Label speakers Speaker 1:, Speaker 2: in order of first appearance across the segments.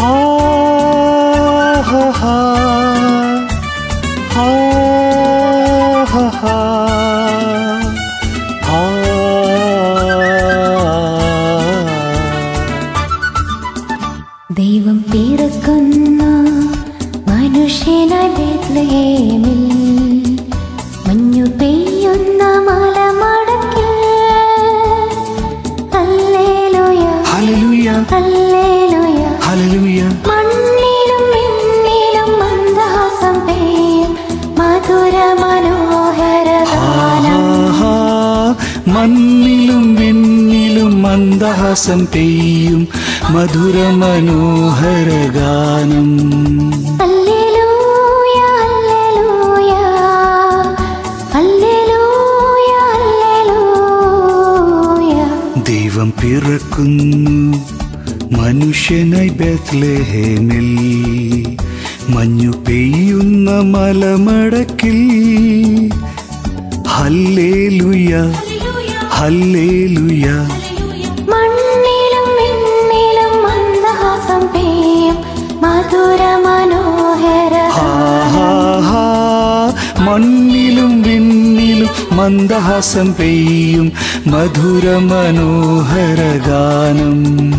Speaker 1: ഹാ ഹാ ഹാ ഹാ ഹാ ഹാ
Speaker 2: ദൈവം പിറക്കുന്നു മനുഷ്യനായി ബേത്ലഹേമിൽ മഞ്ഞു പെയ്യുന്ന മലമടക്കിൽ ഹല്ലേലൂയ
Speaker 1: ഹല്ലേലൂയ
Speaker 2: ഹല്ലേലൂയ
Speaker 1: ഹല്ലേലൂയ
Speaker 2: മണ്ണിലും മിന്നിലും മന്ദഹാസം പെയ്യും മധുര മനോഹര ഗാനം
Speaker 1: ആഹാ, മണ്ണിലും വിണ്ണിലും മന്ദഹാസം പെയ്യും മധുര മനോഹര ഗാനം
Speaker 2: ഹല്ലേലൂയ ഹല്ലേലൂയ ഹല്ലേലൂയ ഹല്ലേലൂയ
Speaker 1: ദൈവം പിറക്കുന്നു മനുഷ്യനായി ബെത്ലഹേമിൽ മഞ്ഞു പെയ്യുന്ന മലമടക്കിൽ ഹല്ലേലൂയ ഹല്ലേലൂയ
Speaker 2: മണ്ണിലും മിന്നിലും മന്ദഹാസം പെയ്യും മധുര മനോഹര
Speaker 1: ആഹാ, മണ്ണിലും വിണ്ണിലും മന്ദഹാസം പെയ്യും മധുര മനോഹര ഗാനം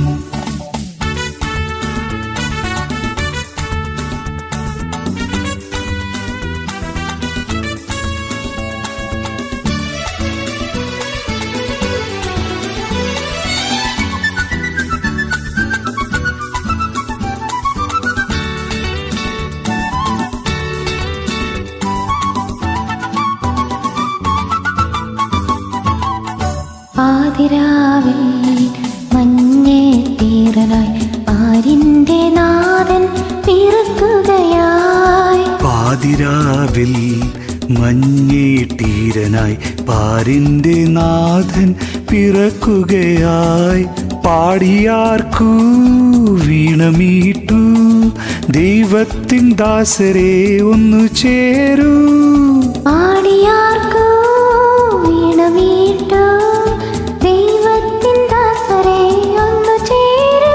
Speaker 2: പാതിരാവിൽ മഞ്ഞേ തീരനായി ആരിന്റെ നാഥൻ പിറക്കുകയായി
Speaker 1: പാതിരാവിൽ മഞ്ഞേട്ടീരനായി പാരിന്റെ നാഥൻ പിറക്കുകയായി പാടിയാർക്കൂ വീണമീട്ടു ദൈവത്തിൻ ദാസരെ ഒന്നു ചേരൂ
Speaker 2: ആടിയാർക്കു വീണമീട്ടു ദൈവത്തിൻ ദാസരെ ഒന്നു ചേരൂ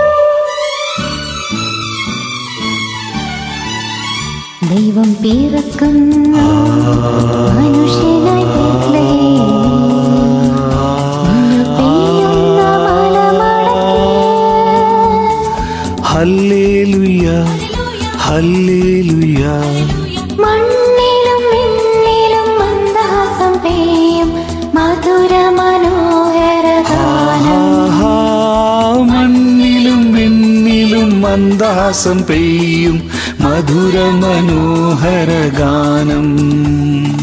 Speaker 2: ദൈവം പിറക്കുന്നു മനുഷ്യനായി ബേത്ലഹേമിൽ. മഞ്ഞു പെയ്യുന്ന മലമടക്കിൽ
Speaker 1: ഹല്ലേലുയ ഹല്ലേലുയ
Speaker 2: മണ്ണിലും മിന്നിലും മന്ദഹാസം പെയ്യും മധുര മനോഹര ഗാനം
Speaker 1: ആഹാ, മണ്ണിലും വിണ്ണിലും മന്ദഹാസം പെയ്യും മധുര മനോഹര ഗാനം